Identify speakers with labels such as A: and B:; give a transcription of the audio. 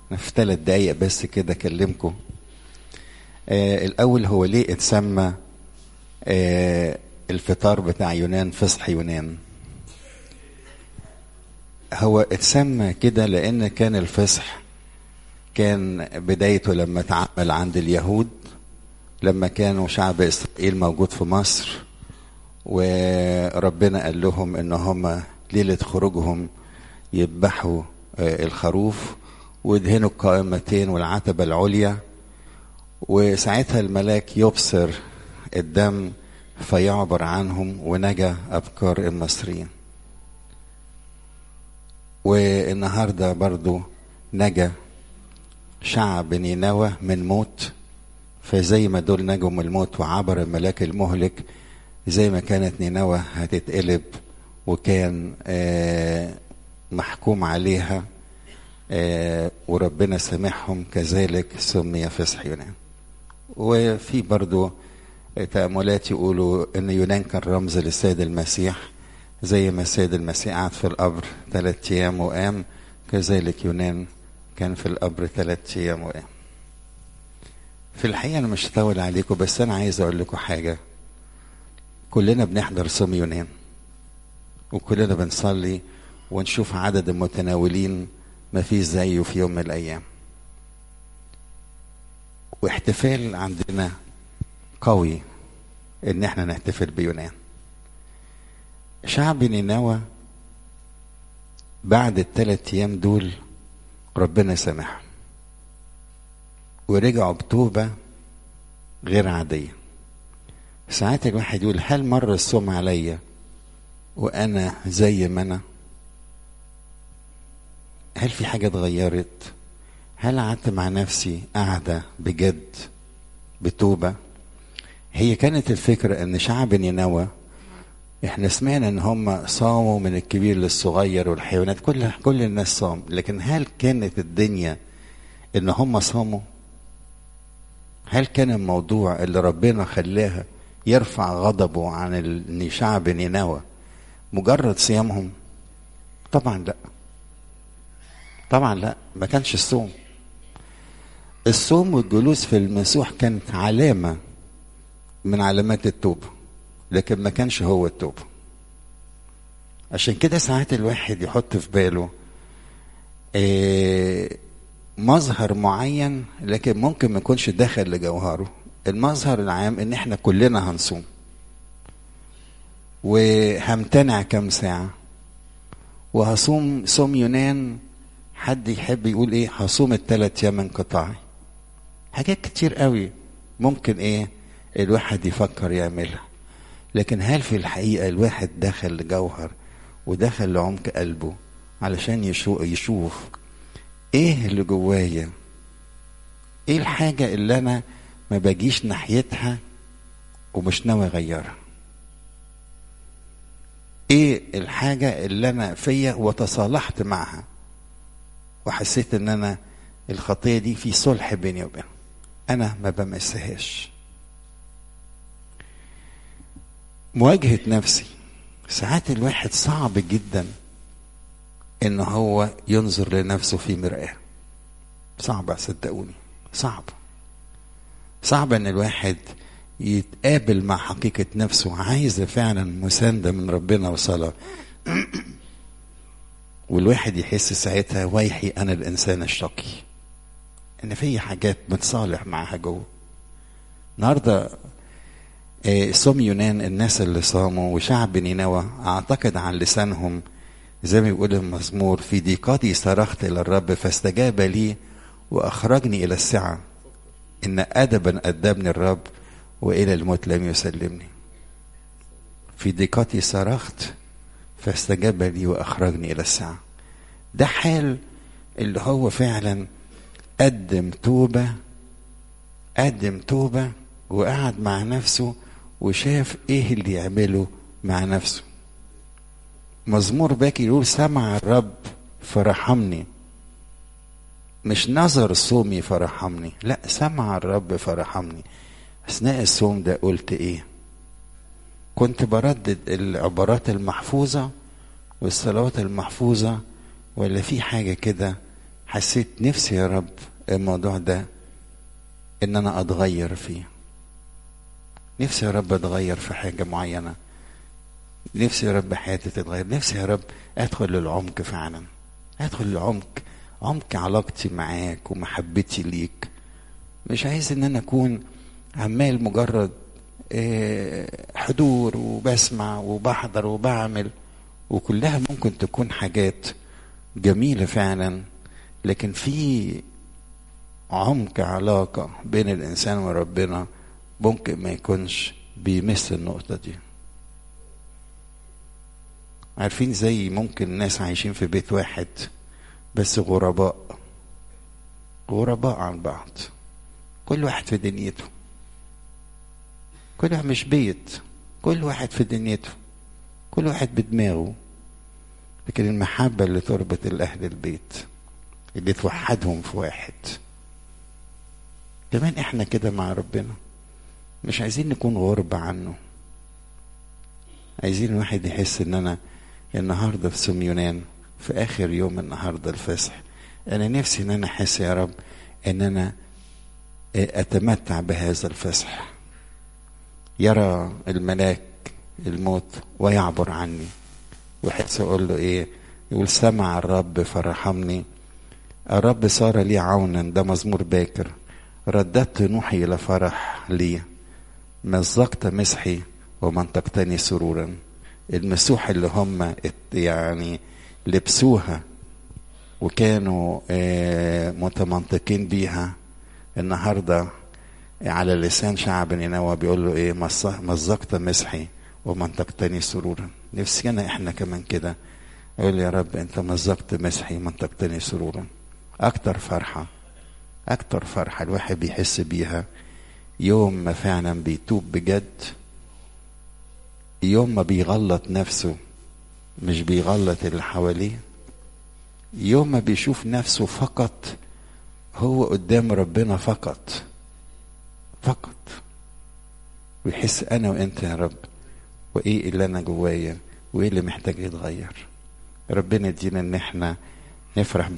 A: في ثلاث دقايق بس كده اكلمكم آه الاول هو ليه اتسمى آه الفطار بتاع يونان فصح يونان هو اتسمى كده لان كان الفصح كان بدايته لما اتعمل عند اليهود لما كانوا شعب اسرائيل موجود في مصر وربنا قال لهم ان هم ليله خروجهم يذبحوا الخروف ويدهنوا القائمتين والعتبه العليا وساعتها الملاك يبصر الدم فيعبر عنهم ونجا ابكار المصريين والنهارده برضو نجا شعب نينوى من موت فزي ما دول نجوا من الموت وعبر الملاك المهلك زي ما كانت نينوى هتتقلب وكان آه محكوم عليها آه وربنا سامحهم كذلك سمي فصح يونان وفي برضو تأملات يقولوا ان يونان كان رمز للسيد المسيح زي ما السيد المسيح قعد في القبر ثلاثة ايام وقام كذلك يونان كان في القبر ثلاثة ايام وقام في الحقيقة أنا مش هطول عليكم بس أنا عايز أقول لكم حاجة كلنا بنحضر صوم يونان وكلنا بنصلي ونشوف عدد المتناولين ما فيش زيه في يوم من الأيام واحتفال عندنا قوي إن احنا نحتفل بيونان شعب نينوى بعد الثلاث أيام دول ربنا سامحهم ورجعوا بتوبة غير عادية ساعات الواحد يقول هل مر الصوم عليا وأنا زي ما أنا هل في حاجة اتغيرت هل قعدت مع نفسي قاعدة بجد بتوبة هي كانت الفكرة ان شعب نينوى احنا سمعنا ان هم صاموا من الكبير للصغير والحيوانات كل كل الناس صام لكن هل كانت الدنيا ان هم صاموا هل كان الموضوع اللي ربنا خلاها يرفع غضبه عن ان شعب نينوى مجرد صيامهم طبعا لا طبعا لا ما كانش الصوم الصوم والجلوس في المسوح كانت علامة من علامات التوبة لكن ما كانش هو التوبة عشان كده ساعات الواحد يحط في باله إيه مظهر معين لكن ممكن ما يكونش داخل لجوهره المظهر العام ان احنا كلنا هنصوم وهمتنع كام ساعة وهصوم صوم يونان حد يحب يقول ايه هصوم الثلاث ايام انقطاعي حاجات كتير قوي ممكن ايه الواحد يفكر يعملها لكن هل في الحقيقة الواحد دخل لجوهر ودخل لعمق قلبه علشان يشوف ايه اللي جوايا ايه الحاجة اللي انا ما باجيش ناحيتها ومش ناوي اغيرها ايه الحاجة اللي انا فيا وتصالحت معها وحسيت ان انا الخطية دي في صلح بيني وبينها انا ما بمسهاش مواجهة نفسي ساعات الواحد صعب جدا ان هو ينظر لنفسه في مرآة صعب صدقوني صعب صعب ان الواحد يتقابل مع حقيقة نفسه عايزة فعلا مساندة من ربنا وصلاة والواحد يحس ساعتها ويحي انا الانسان الشقي ان في حاجات متصالح معاها جوه النهارده صوم يونان الناس اللي صاموا وشعب نينوى اعتقد عن لسانهم زي ما بيقول المزمور في ضيقتي صرخت الى الرب فاستجاب لي واخرجني الى السعه ان ادبا ادبني الرب والى الموت لم يسلمني في ضيقتي صرخت فاستجاب لي واخرجني الى السعه ده حال اللي هو فعلا قدم توبه قدم توبه وقعد مع نفسه وشاف ايه اللي يعمله مع نفسه مزمور باكي يقول سمع الرب فرحمني مش نظر صومي فرحمني لا سمع الرب فرحمني اثناء الصوم ده قلت ايه كنت بردد العبارات المحفوظة والصلوات المحفوظة ولا في حاجة كده حسيت نفسي يا رب الموضوع ده ان انا اتغير فيه نفسي يا رب اتغير في حاجه معينه نفسي يا رب حياتي تتغير نفسي يا رب ادخل للعمق فعلا ادخل للعمق عمق علاقتي معاك ومحبتي ليك مش عايز ان انا اكون عمال مجرد حضور وبسمع وبحضر وبعمل وكلها ممكن تكون حاجات جميله فعلا لكن في عمق علاقه بين الانسان وربنا ممكن ما يكونش بيمس النقطه دي عارفين زي ممكن ناس عايشين في بيت واحد بس غرباء غرباء عن بعض كل واحد في دنيته كل واحد مش بيت كل واحد في دنيته كل واحد بدماغه لكن المحبة اللي تربط الأهل البيت اللي توحدهم في واحد كمان احنا كده مع ربنا مش عايزين نكون غربة عنه عايزين الواحد يحس ان انا النهاردة في سم يونان في اخر يوم النهاردة الفصح انا نفسي ان انا احس يا رب ان انا اتمتع بهذا الفصح يرى الملاك الموت ويعبر عني وحس اقول له ايه يقول سمع الرب فرحمني الرب صار لي عونا ده مزمور باكر رددت نوحي الى فرح لي مزقت مسحي ومنطقتني سرورا المسوح اللي هم يعني لبسوها وكانوا متمنطقين بيها النهارده على لسان شعب نينوى بيقول له ايه مزقت مسحي ومنطقتني سرورا نفسنا احنا كمان كده يقول يا رب انت مزقت مسحي منطقتني سرورا اكتر فرحة اكتر فرحة الواحد بيحس بيها يوم ما فعلا بيتوب بجد يوم ما بيغلط نفسه مش بيغلط اللي حواليه يوم ما بيشوف نفسه فقط هو قدام ربنا فقط فقط ويحس انا وانت يا رب وايه اللي انا جوايا وايه اللي محتاج يتغير ربنا يدينا ان احنا نفرح